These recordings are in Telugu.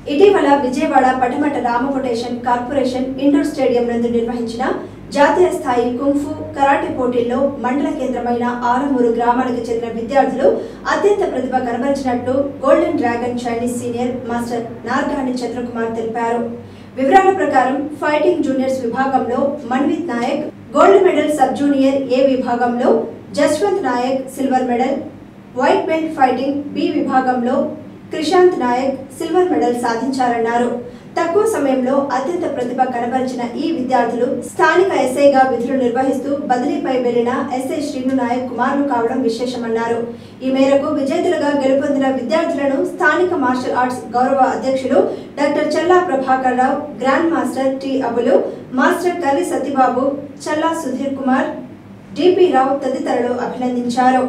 ఇటీవల విజయవాడ పటమట రామకోటేషన్ కార్పొరేషన్ ఇండోర్ స్టేడియం నందు నిర్వహించిన జాతీయ స్థాయి కుంఫు కరాటే పోటీల్లో మండల కేంద్రమైన ఆలమూరు గ్రామానికి చెందిన విద్యార్థులు అత్యంత ప్రతిభ కనబరిచినట్లు golden dragon Chinese senior master Nargani Chandrakumar తెలిపారు వివరాల ప్రకారం ఫైటింగ్ జూనియర్స్ విభాగంలో Manvith Nayak gold medal sub junior A విభాగంలో Jaswanth Nayak silver medal white belt fighting B విభాగంలో క్రిషాంత్ నాయక్ సిల్వర్ మెడల్ సాధించారన్నారు తక్కువ సమయంలో అత్యంత ప్రతిభ కనబరిచిన ఈ విద్యార్థులు స్థానిక ఎస్ఐగా విధులు నిర్వహిస్తూ బదిలీపై వెళ్లిన ఎస్ఐ శ్రీను నాయక్ కుమారులు కావడం విశేషమన్నారు ఈ మేరకు విజేతలుగా గెలుపొందిన విద్యార్థులను స్థానిక మార్షల్ ఆర్ట్స్ గౌరవ అధ్యక్షులు doctor Challa Prabhakar Rao grand master T Abulu master Karri Satyababu Challa Sudhir Kumar DP Rao తదితరులు అభినందించారు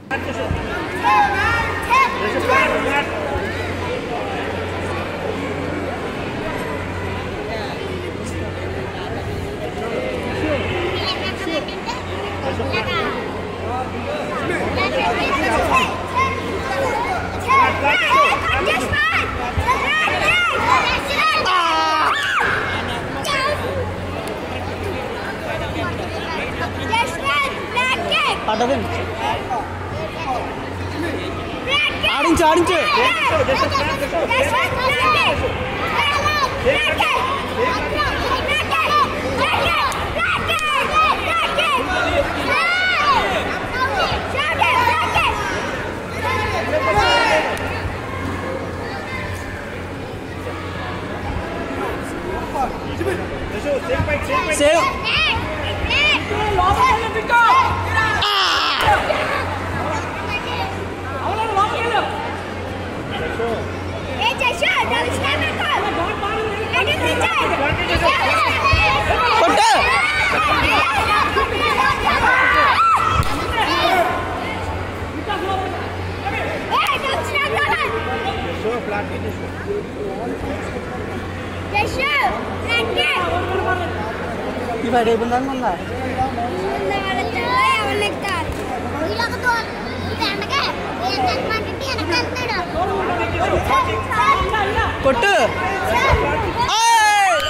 పడ్డదండి ఆడించు ఆడించు సేవ్ కొట్టు ఈ ఫైట్ అయిపోయిందని మళ్ళా కొట్టు ఏయ్!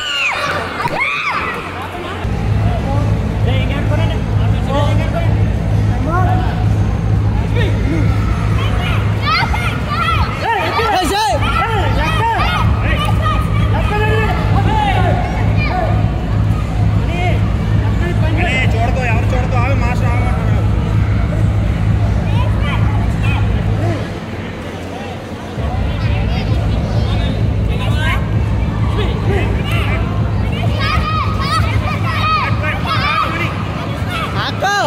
ఏయ్, సేవ్! చూడదు ఎవరు చూడదు ఆమె మాస్టర్ ఆమె అక్క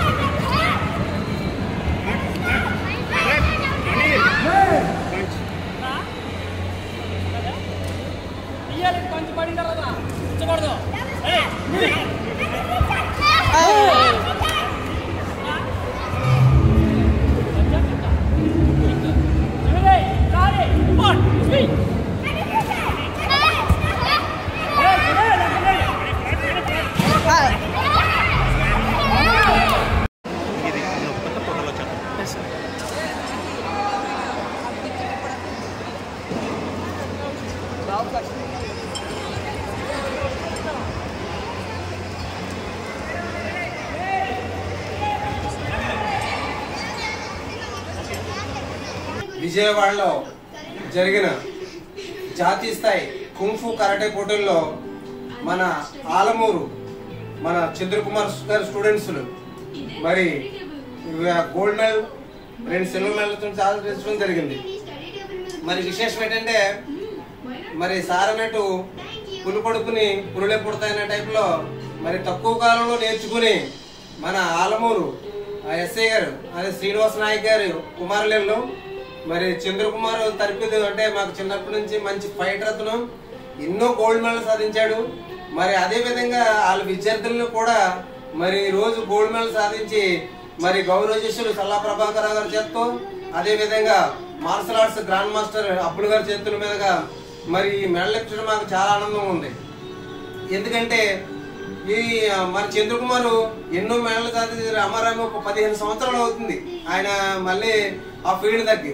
విజయవాడలో జరిగిన జాతీయ స్థాయి కుంఫు కరాటే పోటీల్లో మన ఆలమూరు మన చంద్రకుమార్ గారి స్టూడెంట్స్ మరి గోల్డ్ మెడల్ రెండు సిల్వర్ మెడల్తో సాధించడం జరిగింది మరి విశేషం ఏంటంటే మరి సార్ అన్నట్టు పులి పడుకుని పురులే పుడతాయనే టైప్లో మరి తక్కువ కాలంలో నేర్చుకుని మన ఆలమూరు ఆ ఎస్ఐ గారు అదే శ్రీనివాస నాయక్ గారు కుమారులు మరి చంద్రకుమార్ తరపుది అంటే మాకు చిన్నప్పటి నుంచి మంచి ఫైటర్ అతను ఎన్నో గోల్డ్ మెడల్ సాధించాడు మరి అదే విధంగా వాళ్ళ విద్యార్థులను కూడా మరి ఈ రోజు గోల్డ్ మెడల్ సాధించి మరి గౌరవ శిష్యులు సల్లా ప్రభాకర్ గారి చేత్తో అదే విధంగా మార్షల్ ఆర్ట్స్ గ్రాండ్ మాస్టర్ అప్పులు గారి చేతుల మీదుగా మరి ఈ మెడల్ ఇచ్చడం మాకు చాలా ఆనందంగా ఉంది ఎందుకంటే ఈ ఆ, మన చంద్రకుమార్ ఎన్నో మెడలు సాధించి రామారామ ఒక పదిహేను సంవత్సరాలు అవుతుంది ఆయన మళ్ళీ ఆ ఫీల్డ్ తగ్గి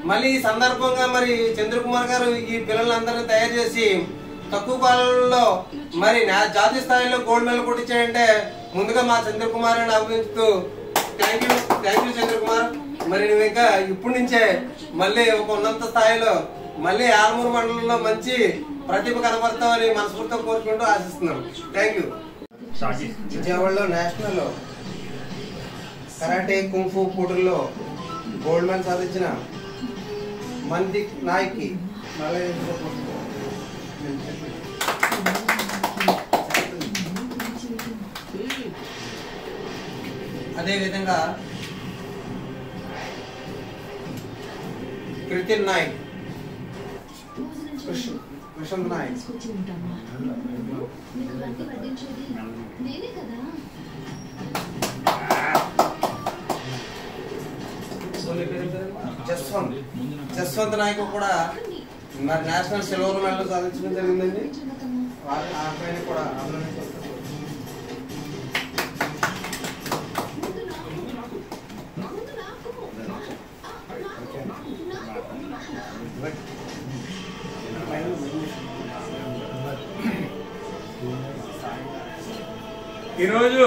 మళ్ళీ ఈ సందర్భంగా మరి చంద్రకుమార్ గారు ఈ పిల్లలందరినీ తయారు చేసి తక్కువ కాలంలో మరి నా- జాతీయ స్థాయిలో గోల్డ్ మెడల్ కొట్టించాడంటే ముందుగా మా చంద్రకుమార్ అని అభినందిస్తూ thank you thank you Chandrakumar మరి నువ్వు ఇంకా ఇప్పటి నుంచే మళ్ళీ ఒక ఉన్నత స్థాయిలో మళ్ళీ ఆలమూరు మండలంలో మంచి ప్రతిభ కనబడతామని మనస్ఫూర్తిగా కోరుకుంటూ ఆశిస్తున్నాను థ్యాంక్ యూ విజయవాడలో నేషనల్ కరాటే కుంఫు పోటీల్లో గోల్డ్ మెడల్ సాధించిన మంది నాయక్కి మళ్ళీ అదేవిధంగా కృతిన్ నాయక్ కృష్ణ కృష్ణ నాయక్ తీసుకొచ్చి ఉంటామా మీకు వడ్డీ వడ్డించేది నేనే కదా జస్వంత్ జస్వంత్ నాయక్ కూడా మరి నేషనల్ సిల్వర్ మెడల్ సాధించడం జరిగిందండి వారి ఆ పైన కూడా అభినందిస్తున్నాను. ఈరోజు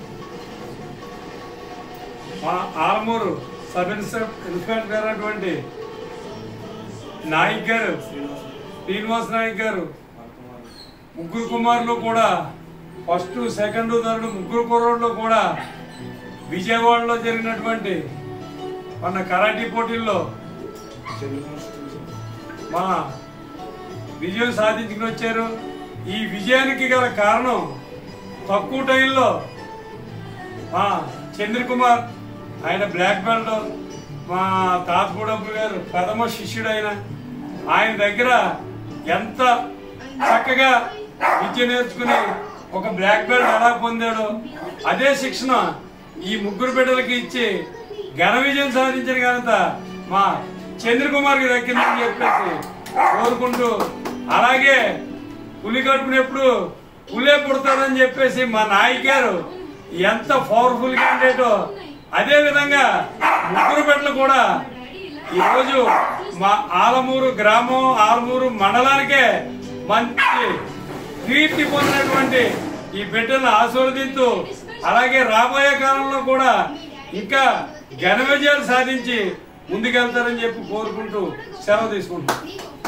మా ఆలమూరు సబ్ ఇన్స్పెక్టర్ ఇన్స్పెక్టర్ గారు అటువంటి నాయక్ గారు శ్రీనివాస్ నాయక్ గారు ముగ్గురు కుమారులు కూడా ఫస్ట్ సెకండ్ థర్డ్ ముగ్గురు కుర్రోళ్ళు కూడా విజయవాడలో జరిగినటువంటి మన కరాటీ పోటీల్లో మా విజయం సాధించుకుని వచ్చారు ఈ విజయానికి గల కారణం తక్కువ టైంలో మా చంద్రకుమార్ ఆయన బ్లాక్ బెల్ట్ మా తాతగూడమ్మ గారు ప్రథమ శిష్యుడు ఆయన ఆయన దగ్గర ఎంత చక్కగా విద్య నేర్చుకుని ఒక బ్లాక్ బెల్ట్ ఎలా పొందాడో అదే శిక్షణ ఈ ముగ్గురు బిడ్డలకి ఇచ్చి ఘన విజయం సాధించిన ఘనత మా చంద్రకుమార్కి దక్కిందని చెప్పేసి కోరుకుంటూ అలాగే పులి కడుపునెప్పుడు పులే పుడతాడని చెప్పేసి మా నాయక్ గారు ఎంత పవర్ఫుల్ క్యాండిడేటో అదే విధంగా ముగ్గురు బిడ్డలు కూడా ఈ రోజు మా ఆలమూరు గ్రామం ఆలమూరు మండలానికే మంచి కీర్తి పొందినటువంటి ఈ బిడ్డలను ఆశీర్వదిస్తూ అలాగే రాబోయే కాలంలో కూడా ఇంకా ఘన విజయాలు సాధించి ముందుకెళ్తారని చెప్పి కోరుకుంటూ సెలవు తీసుకుంటున్నాం